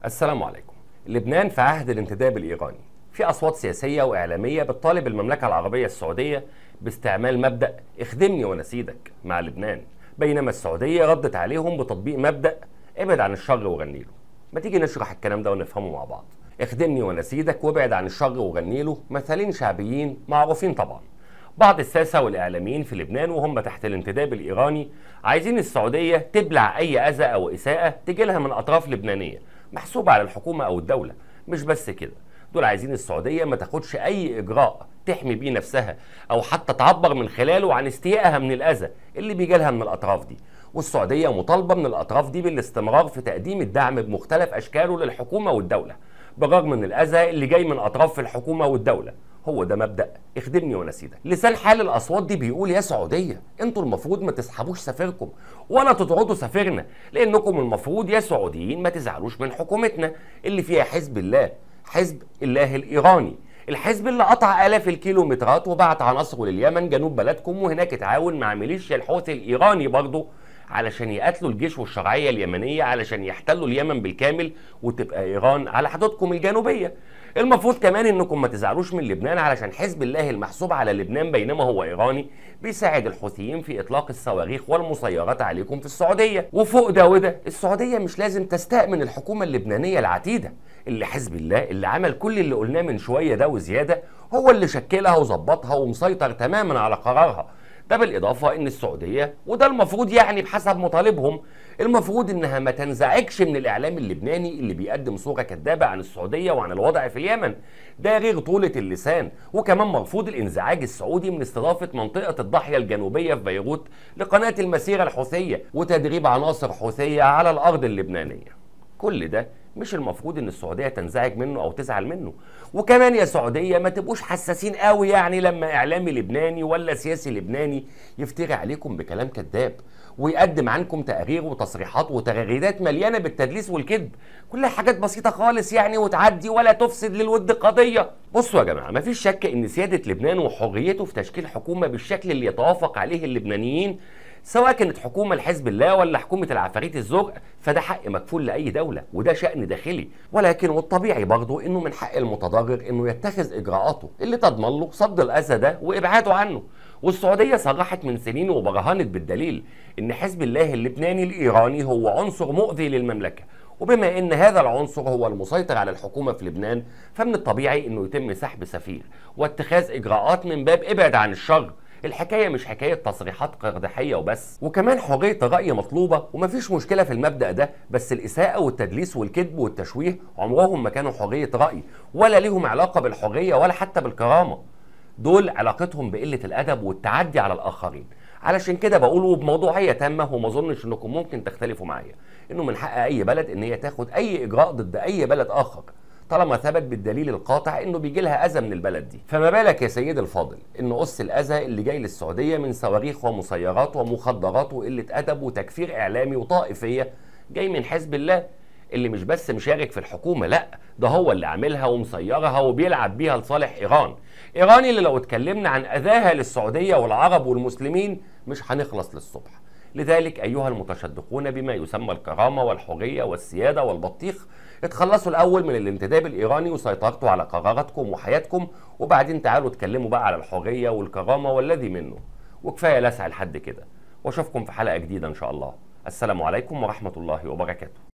السلام عليكم لبنان في عهد الانتداب الإيراني في أصوات سياسية وإعلامية بتطالب المملكة العربية السعودية باستعمال مبدأ اخدمني وأنا سيدك مع لبنان بينما السعودية ردت عليهم بتطبيق مبدأ ابعد عن الشر وغني له ما تيجي نشرح الكلام ده ونفهمه مع بعض اخدمني وأنا سيدك وابعد عن الشر وغني له مثالين شعبيين معروفين طبعا بعض الساسة والإعلاميين في لبنان وهم تحت الانتداب الإيراني عايزين السعودية تبلع أي أذى أو إساءة تجيلها من أطراف لبنانية محسوبة على الحكومة أو الدولة مش بس كده دول عايزين السعودية ما تاخدش أي إجراء تحمي بيه نفسها أو حتى تعبر من خلاله عن استيائها من الأذى اللي بيجيلها من الأطراف دي والسعودية مطالبة من الأطراف دي بالاستمرار في تقديم الدعم بمختلف أشكاله للحكومة والدولة بالرغم من الأذى اللي جاي من أطراف الحكومة والدولة هو ده مبدا اخدمني وانا سيدك لسان حال الاصوات دي بيقول يا سعوديه انتوا المفروض ما تسحبوش سفيركم ولا تطردوا سفيرنا لانكم المفروض يا سعوديين ما تزعلوش من حكومتنا اللي فيها حزب الله حزب الله الايراني الحزب اللي قطع الاف الكيلومترات وبعت عناصره لليمن جنوب بلدكم وهناك اتعاون مع ميليشيا الحوثي الايراني برضه علشان يقتلوا الجيش والشرعيه اليمنيه علشان يحتلوا اليمن بالكامل وتبقى ايران على حدودكم الجنوبيه المفروض كمان انكم ما تزعلوش من لبنان علشان حزب الله المحسوب على لبنان بينما هو ايراني بيساعد الحوثيين في اطلاق الصواريخ والمسيرات عليكم في السعوديه وفوق ده وده السعوديه مش لازم تستأمن الحكومه اللبنانيه العتيده اللي حزب الله اللي عمل كل اللي قلناه من شويه ده وزياده هو اللي شكلها وظبطها ومسيطر تماما على قرارها ده بالإضافة إن السعودية وده المفروض يعني بحسب مطالبهم المفروض إنها ما تنزعجش من الإعلام اللبناني اللي بيقدم صورة كذابة عن السعودية وعن الوضع في اليمن ده غير طولة اللسان وكمان مرفوض الانزعاج السعودي من استضافة منطقة الضاحية الجنوبية في بيروت لقناة المسيرة الحوثية وتدريب عناصر حوثية على الأرض اللبنانية كل ده مش المفروض ان السعوديه تنزعج منه او تزعل منه وكمان يا سعوديه ما تبقوش حساسين قوي يعني لما اعلامي لبناني ولا سياسي لبناني يفتري عليكم بكلام كذاب ويقدم عنكم تقارير وتصريحات وتغريدات مليانه بالتدليس والكذب كلها حاجات بسيطه خالص يعني وتعدي ولا تفسد للود قضيه بصوا يا جماعه مفيش شك ان سياده لبنان وحريته في تشكيل حكومه بالشكل اللي يتوافق عليه اللبنانيين سواء كانت حكومة لحزب الله ولا حكومة العفاريت الزرق فده حق مكفول لأي دولة وده شأن داخلي ولكن والطبيعي برضه إنه من حق المتضرر إنه يتخذ إجراءاته اللي تضمن له صد الأذى ده وإبعاده عنه والسعودية صرحت من سنين وبرهنت بالدليل إن حزب الله اللبناني الإيراني هو عنصر مؤذي للمملكة وبما ان هذا العنصر هو المسيطر على الحكومه في لبنان فمن الطبيعي انه يتم سحب سفير واتخاذ اجراءات من باب ابعد عن الشر الحكاية مش حكاية تصريحات قردحية وبس وكمان حرية الرأي مطلوبة ومفيش مشكلة في المبدأ ده بس الإساءة والتدليس والكذب والتشويه عمرهم ما كانوا حرية رأي ولا ليهم علاقة بالحرية ولا حتى بالكرامة دول علاقتهم بقلة الأدب والتعدي على الآخرين علشان كده بقوله بموضوعية تامة وما اظنش انكم ممكن تختلفوا معايا انه من حق اي بلد ان هي تاخد اي اجراء ضد اي بلد اخر طالما ثبت بالدليل القاطع انه بيجي لها اذى من البلد دي فما بالك يا سيدي الفاضل ان قص الاذى اللي جاي للسعوديه من صواريخ ومسيرات ومخدرات وقله ادب وتكفير اعلامي وطائفيه جاي من حزب الله اللي مش بس مشارك في الحكومة لا ده هو اللي عاملها ومسيرها وبيلعب بيها لصالح إيران إيران اللي لو اتكلمنا عن أذاها للسعودية والعرب والمسلمين مش هنخلص للصبح لذلك أيها المتشدقون بما يسمى الكرامة والحرية والسيادة والبطيخ اتخلصوا الأول من الانتداب الإيراني وسيطرتوا على قراراتكم وحياتكم وبعدين تعالوا اتكلموا بقى على الحرية والكرامة والذي منه وكفاية لسع لحد كده واشوفكم في حلقة جديدة إن شاء الله السلام عليكم ورحمة الله وبركاته